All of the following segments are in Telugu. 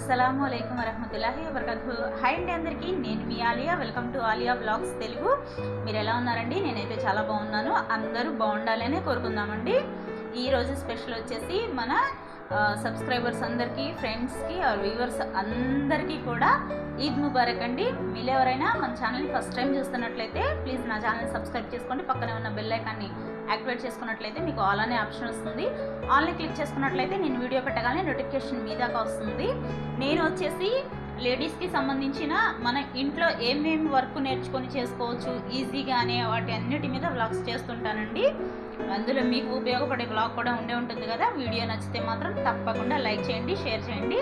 అస్సలం అయికం వరహమతుల్లాహి వబర్కతు హాయ్ అండి అందరికీ నేను మీ Aliya welcome to Aliya blogs Telugu మీరు ఎలా ఉన్నారండి నేనైతే చాలా బాగున్నాను అందరూ బాగుండాలనే కోరుకుందామండి ఈరోజు స్పెషల్ వచ్చేసి మన సబ్స్క్రైబర్స్ అందరికీ ఫ్రెండ్స్కి వ్యూవర్స్ అందరికీ కూడా ఈద్ ముబారక్ అండి మీరు ఎవరైనా మన ఛానల్ని ఫస్ట్ టైం చూస్తున్నట్లయితే ప్లీజ్ నా ఛానల్ని సబ్స్క్రైబ్ చేసుకోండి పక్కనే ఉన్న బెల్ ఐకాన్ని యాక్టివేట్ చేసుకున్నట్లయితే మీకు ఆల్ అనే ఆప్షన్ వస్తుంది ఆన్లైన్ క్లిక్ చేసుకున్నట్లయితే నేను వీడియో పెట్టగానే నోటిఫికేషన్ మీ దాకా వస్తుంది నేను వచ్చేసి లేడీస్కి సంబంధించిన మన ఇంట్లో ఏమేమి వర్క్ నేర్చుకొని చేసుకోవచ్చు ఈజీగా అనే వాటి అన్నిటి మీద వ్లాగ్స్ చేస్తుంటానండి అందులో మీకు ఉపయోగపడే బ్లాగ్ కూడా ఉండే ఉంటుంది కదా వీడియో నచ్చితే మాత్రం తప్పకుండా లైక్ చేయండి షేర్ చేయండి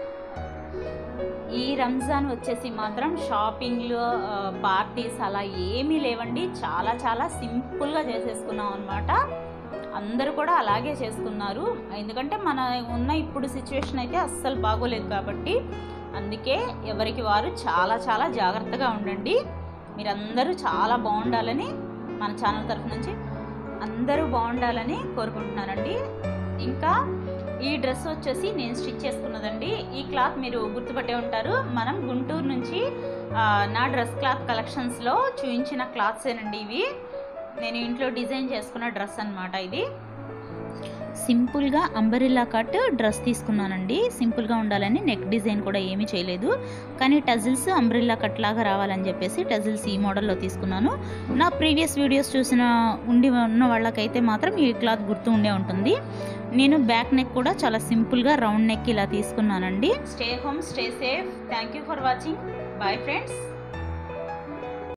ఈ రంజాన్ వచ్చేసి మాత్రం షాపింగ్లు ఆ, పార్టీస్ అలా ఏమీ లేవండి చాలా చాలా సింపుల్గా చేసేసుకున్నాం అనమాట అందరూ కూడా అలాగే చేసుకున్నారు ఎందుకంటే మన ఉన్న ఇప్పుడు సిచ్యువేషన్ అయితే అస్సలు బాగోలేదు కాబట్టి అందుకే ఎవరికి వారు చాలా చాలా జాగ్రత్తగా ఉండండి మీరందరూ చాలా బాగుండాలని మన ఛానల్ తరఫు నుంచి అందరూ బాగుండాలని కోరుకుంటున్నానండి ఇంకా ఈ డ్రెస్ వచ్చేసి నేను స్టిచ్ చేసుకున్నదండి ఈ క్లాత్ మీరు గుర్తుపట్టే ఉంటారు మనం గుంటూరు నుంచి ఆ, నా డ్రెస్ క్లాత్ కలెక్షన్స్లో చూపించిన క్లాత్సేనండి ఇవి నేను ఇంట్లో డిజైన్ చేసుకున్న డ్రెస్ అన్నమాట ఇది సింపుల్గా అంబరిల్లా కట్ డ్రెస్ తీసుకున్నానండి సింపుల్గా ఉండాలని నెక్ డిజైన్ కూడా ఏమీ చేయలేదు కానీ టజిల్స్ అంబ్రిల్లా కట్ లాగా రావాలని చెప్పేసి టజిల్స్ ఈ మోడల్లో తీసుకున్నాను నా ప్రీవియస్ వీడియోస్ చూసిన ఉండి ఉన్న వాళ్ళకైతే మాత్రం ఈ క్లాత్ గుర్తు ఉండే ఉంటుంది నేను బ్యాక్ నెక్ కూడా చాలా సింపుల్గా రౌండ్ నెక్ ఇలా తీసుకున్నానండి stay home stay safe thank you for watching bye friends